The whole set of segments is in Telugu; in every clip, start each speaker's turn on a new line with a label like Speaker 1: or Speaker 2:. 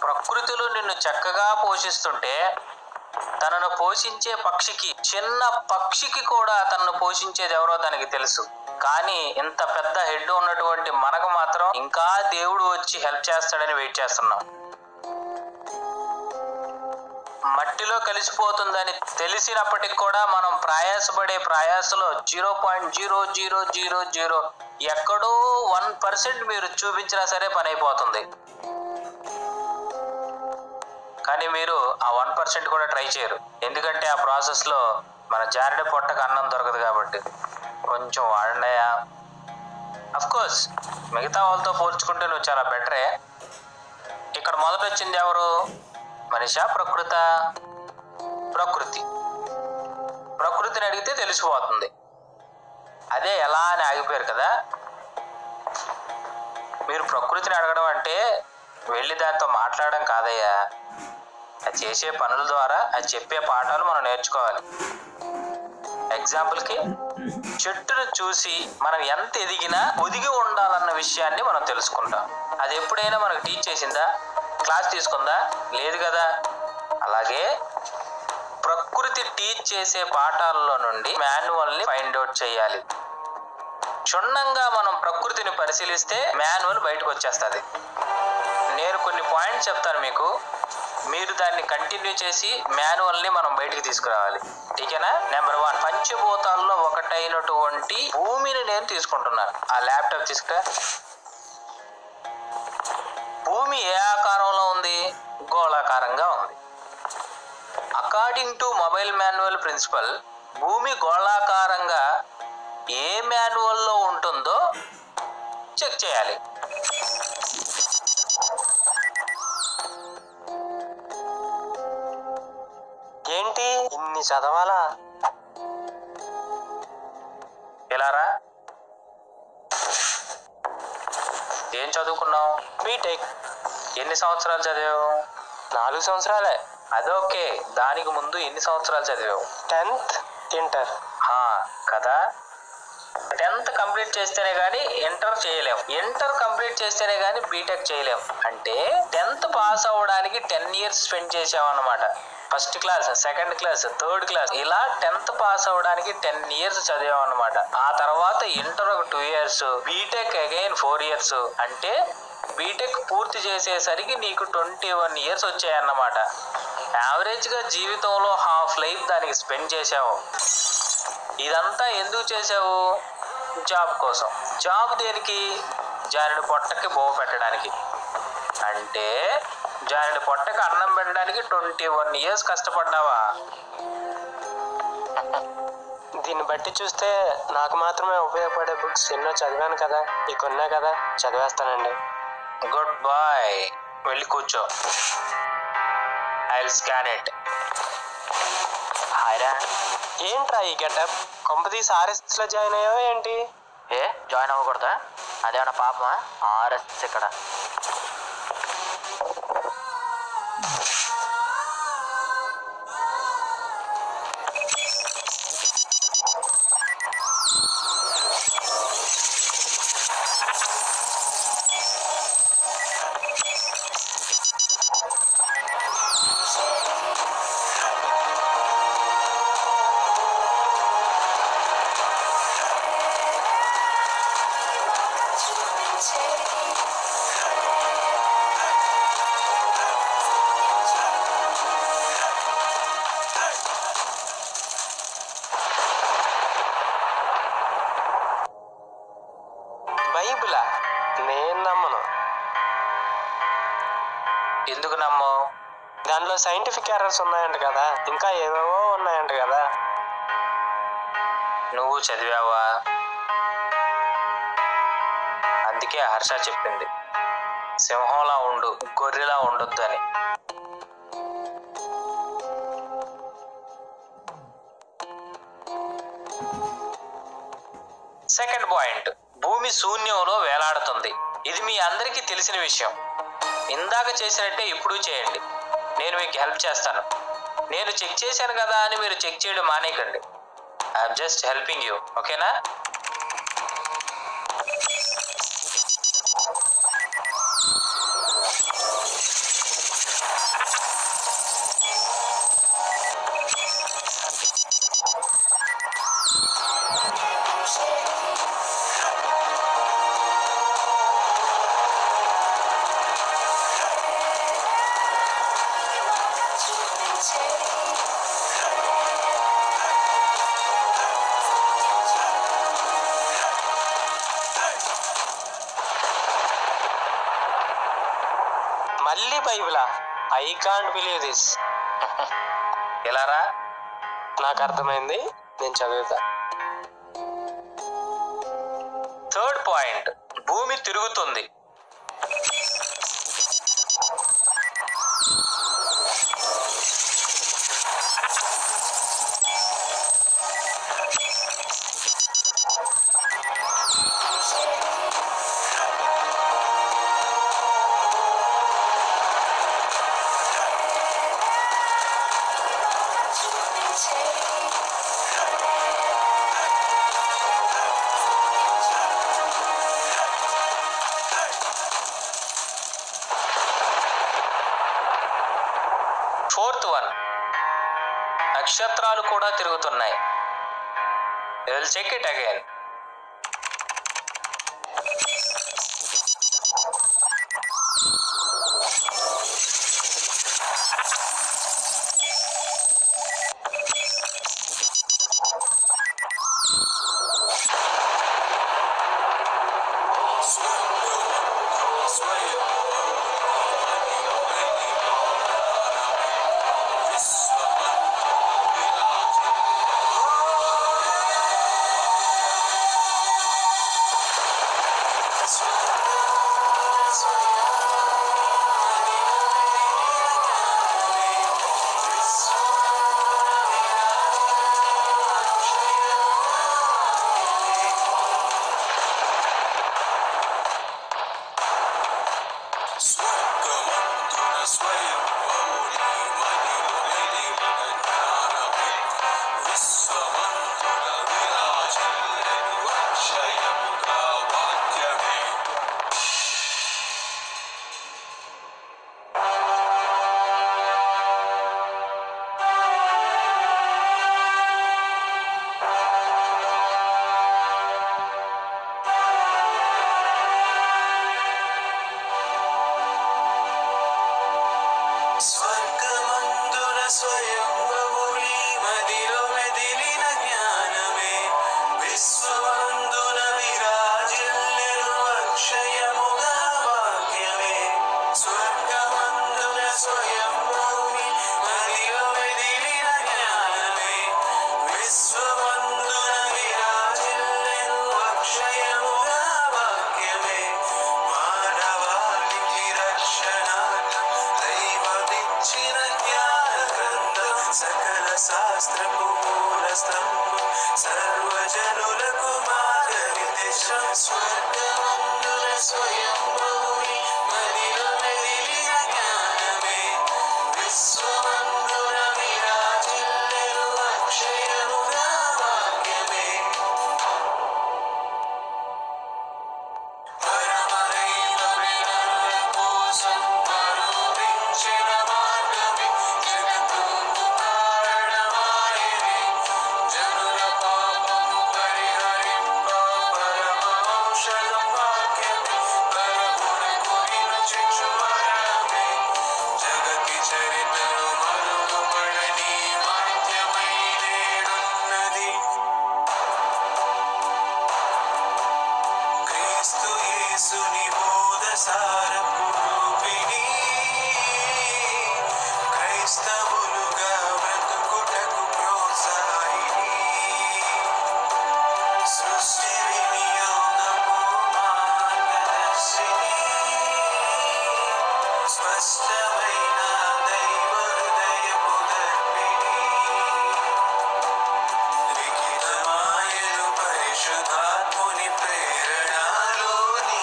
Speaker 1: ప్రకృతిలో నిన్ను చక్కగా పోషిస్తుంటే తనను పోషించే పక్షికి చిన్న పక్షికి కూడా తనను పోషించేది ఎవరో తనకి తెలుసు కానీ ఇంత పెద్ద హెడ్ ఉన్నటువంటి మనకు మాత్రం ఇంకా దేవుడు వచ్చి హెల్ప్ చేస్తాడని వెయిట్ చేస్తున్నాం మట్టిలో కలిసిపోతుందని తెలిసినప్పటికి కూడా మనం ప్రయాసపడే ప్రయాసలో zero point zero zero zero zero ఎక్కడో వన్ పర్సెంట్ మీరు చూపించినా సరే పని అయిపోతుంది కానీ మీరు ఆ వన్ పర్సెంట్ కూడా ట్రై చేయరు ఎందుకంటే ఆ ప్రాసెస్లో మన జారిడ పొట్టకు అన్నం దొరకదు కాబట్టి కొంచెం వాడండియా అఫ్ కోర్స్ మిగతా వాళ్ళతో పోల్చుకుంటే నువ్వు చాలా బెటరే ఇక్కడ మొదట వచ్చింది ఎవరు మనిషా ప్రకృత ప్రకృతి ప్రకృతిని అడిగితే తెలిసిపోతుంది అదే ఎలా అని ఆగిపోయారు కదా మీరు ప్రకృతిని అడగడం అంటే వెళ్ళి దాంతో మాట్లాడడం కాదయ్యా అది చేసే పనుల ద్వారా అది చెప్పే పాఠాలు మనం నేర్చుకోవాలి ఎగ్జాంపుల్కి చెట్టును చూసి మనం ఎంత ఎదిగినా ఒదిగి ఉండాలన్న విషయాన్ని మనం తెలుసుకుంటాం అది ఎప్పుడైనా మనకు టీచ్ చేసిందా క్లాస్ తీసుకుందా లేదు కదా అలాగే ప్రకృతి టీచ్ చేసే పాఠాలలో నుండి మాన్యువల్ని ఫైండ్ అవుట్ చేయాలి క్షుణ్ణంగా మనం ప్రకృతిని పరిశీలిస్తే మాన్యువల్ బయటకు వచ్చేస్తుంది నేను కొన్ని పాయింట్స్ చెప్తాను మీకు మీరు దాన్ని కంటిన్యూ చేసి మాన్యువల్ని మనం బయటికి తీసుకురావాలి ఠీకేనా నెంబర్ వన్ పంచభూతాల్లో ఒకటైనటువంటి భూమిని నేను తీసుకుంటున్నాను ఆ ల్యాప్టాప్ తీసుకురా భూమి ఏ ఆకారంలో ఉంది గోళాకారంగా ఉంది according to mobile manual principal భూమి గోళాకారంగా ఏ మాన్యువల్లో ఉంటుందో చెక్ చేయాలి
Speaker 2: ఏంటి ఇన్ని చదవాలా
Speaker 1: ఇలారా ఏం చదువుకున్నావు
Speaker 2: బీటెక్
Speaker 1: ఎన్ని సంవత్సరాలు చదివావు
Speaker 2: నాలుగు సంవత్సరాలే
Speaker 1: అదోకే దానికి ముందు ఎన్ని సంవత్సరాలు చదివావు
Speaker 2: టెన్త్ ఇంటర్
Speaker 1: హా, కదా టెన్త్ కంప్లీట్ చేస్తేనే కానీ ఇంటర్ చేయలేం ఇంటర్ కంప్లీట్ చేస్తేనే కానీ బీటెక్ చేయలేం అంటే టెన్త్ పాస్ అవ్వడానికి టెన్ ఇయర్స్ స్పెండ్ చేసామన్నమాట first class second class third class ఇలా టెన్త్ పాస్ అవ్వడానికి టెన్ ఇయర్స్ చదివామన్నమాట ఆ తర్వాత ఇంటర్ ఒక two years BTech again four years అంటే బీటెక్ పూర్తి చేసేసరికి నీకు ట్వంటీ వన్ ఇయర్స్ వచ్చాయన్నమాట యావరేజ్గా జీవితంలో హాఫ్ లైఫ్ దానికి స్పెండ్ చేసావు ఇదంతా ఎందుకు చేసావు జాబ్ కోసం జాబ్ దేనికి జానుడి పొట్టకి బోవ పెట్టడానికి అంటే జానుడి పొట్టకి అన్నం పెట్టడానికి ట్వంటీ వన్ ఇయర్స్ కష్టపడ్డావా
Speaker 2: దీన్ని బట్టి చూస్తే నాకు మాత్రమే ఉపయోగపడే బుక్స్ ఎన్నో చదివాను కదా ఇక ఉన్నాయి కదా చదివేస్తానండి
Speaker 1: గుడ్ బాయ్ వెళ్ళి కూర్చో ఐ విల్ స్కాన్ ఇట్
Speaker 3: హాయ్రా
Speaker 2: ఏంట్రా ఈ గెటప్ కొంపతీసి ఆర్ఎస్ లో జాయిన్ అయ్యావా ఏంటి
Speaker 3: ఏ జాయిన్ అవ్వకూడదా అదేమన్నా పాపమా ఆర్ఎస్ ఇక్కడ
Speaker 2: బైబిలా నేను నమ్మను
Speaker 1: ఎందుకు నమ్మో
Speaker 2: దానిలో సైంటిఫిక్ ఎర్రర్స్ ఉన్నాయంట కదా ఇంకా ఏవేవో ఉన్నాయంట కదా
Speaker 1: నువ్వు చదివావా అందుకే హర్ష చెప్పింది సింహంలా ఉండు గొర్రెలా ఉండొద్దు అని సెకండ్ పాయింట్ భూమి శూన్యంలో వేలాడుతుంది ఇది మీ అందరికీ తెలిసిన విషయం ఇందాక చేసినట్టే ఇప్పుడు చేయండి నేను మీకు హెల్ప్ చేస్తాను నేను చెక్ చేశాను కదా అని మీరు చెక్ చేయడం మానేయకండి ఐఎమ్ జస్ట్ హెల్పింగ్ యూ ఓకేనా
Speaker 2: మళ్ళీ బైబిలా ఐ కాంట్ బిలీవ్ దిస్
Speaker 1: ఇలా రా
Speaker 2: నాకు అర్థమైంది నేను చదువుతా
Speaker 1: థర్డ్ పాయింట్ భూమి తిరుగుతుంది ఫోర్త్ వన్ నక్షత్రాలు కూడా తిరుగుతున్నాయి విల్ చెక్ ఇట్ అగైన్
Speaker 4: స్వర్గమందున స్వయం గౌరీ మదిలో జ్ఞానమే విశ్వమందున విరాజిల్లెను అక్షయముగా వాక్యమే స్వర్గమందున స్వయం గౌరీ మదిలో మెదిలిన జ్ఞానమే విశ్వమందున విరాజిల్లెను అక్షయముగా వాక్యమే స్వర్గమందున స్వయం గౌరీ మదిలో మెదిలిన జ్ఞానమే విశ్వమందున విరాజిల్లెను అక్షయముగా వాక్యమే మానవాళికి రక్షణార్థం దైవమిచ్చిన జ్ఞాన గ్రంథం సకల శాస్త్రపు మూల స్తంభం సర్వజనులకు మార్గనిర్దేశం స్వర్గమందుల స్వయం భూమి మదిలో మెదిలిన జ్ఞానమే విశ్వమందున విరాజిల్లెను అక్షయముగా వాక్యమే పరమదైవ వినరుల కోసం మరుపించిన మార్గమే జగత్తుకు కారణమాయనే జనుల పాపము పరిహరింప పరమౌషధం వాక్యమే పరమునకు వినుచిచ్చు వరమే జగతి చరితను మరుగుపడని మాధ్యమై నేడున్నది క్రీస్తు యేసుని బోధ సారపు రూపిణి క్రైస్తవులుగా బ్రతుకుటకు ప్రోత్సాహిని సృష్టి వినియోగము మార్గదర్శిని స్పష్టమైన దైవ హృదయపు దర్పిణి లిఖితమాయను పరిశుద్ధాత్ముని ప్రేరణలోని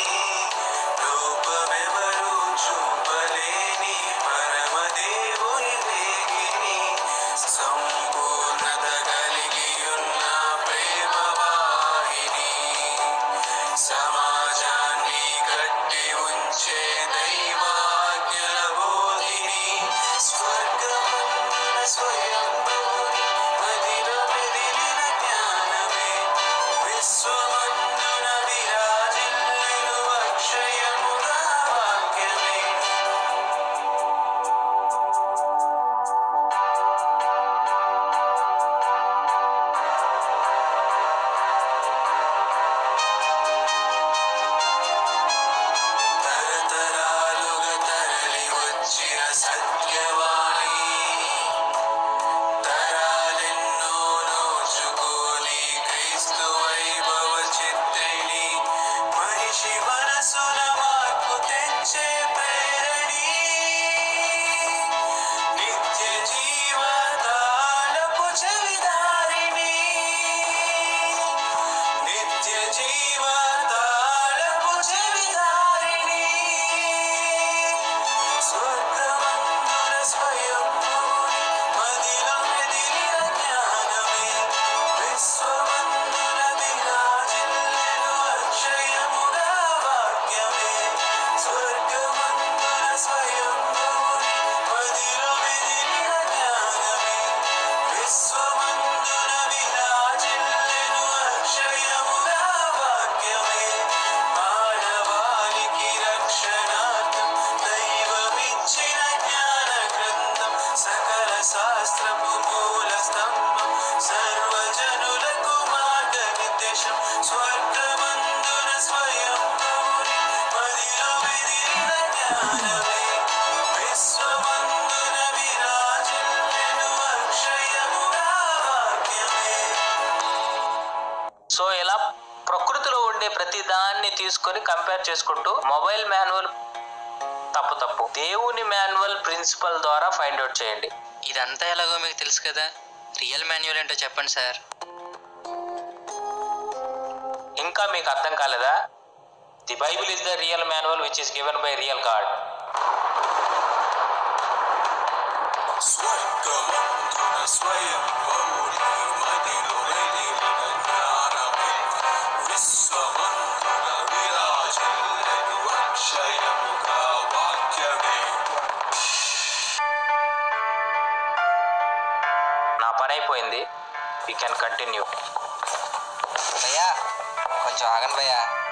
Speaker 4: రూపమెవరు చూపలేని పరమదేవుని వేగిని సంపూర్ణత కలిగి ఉన్న ప్రేమ వాహిని సమాజాన్ని కట్టి ఉంచే దైవాజ్ఞల
Speaker 1: తీసుకొని కంపేర్ చేసుకుంటూ మొబైల్ మాన్యువల్ తప్పు తప్పు దేవుని మాన్యువల్ ప్రిన్సిపల్ ద్వారా ఫైండ్ అవుట్ చేయండి
Speaker 3: ఇదంతా ఎలాగో మీకు తెలుసు కదా రియల్ మాన్యువల్ ఏంటో చెప్పండి సార్
Speaker 1: ఇంకా మీకు అర్థం కాలేదా the Bible is the real manual which is given by real God
Speaker 4: స్వర్గమందున స్వయం భౌలి మదిలో వెలిగిన జ్ఞానమే విశ్వమందున విరాజిల్లెను అక్షయముగా వాక్యమే
Speaker 1: నా పని అయిపోయింది యూ కెన్ కంటిన్యూ
Speaker 3: భయ్యా కొంచెం ఆగండి భయ్యా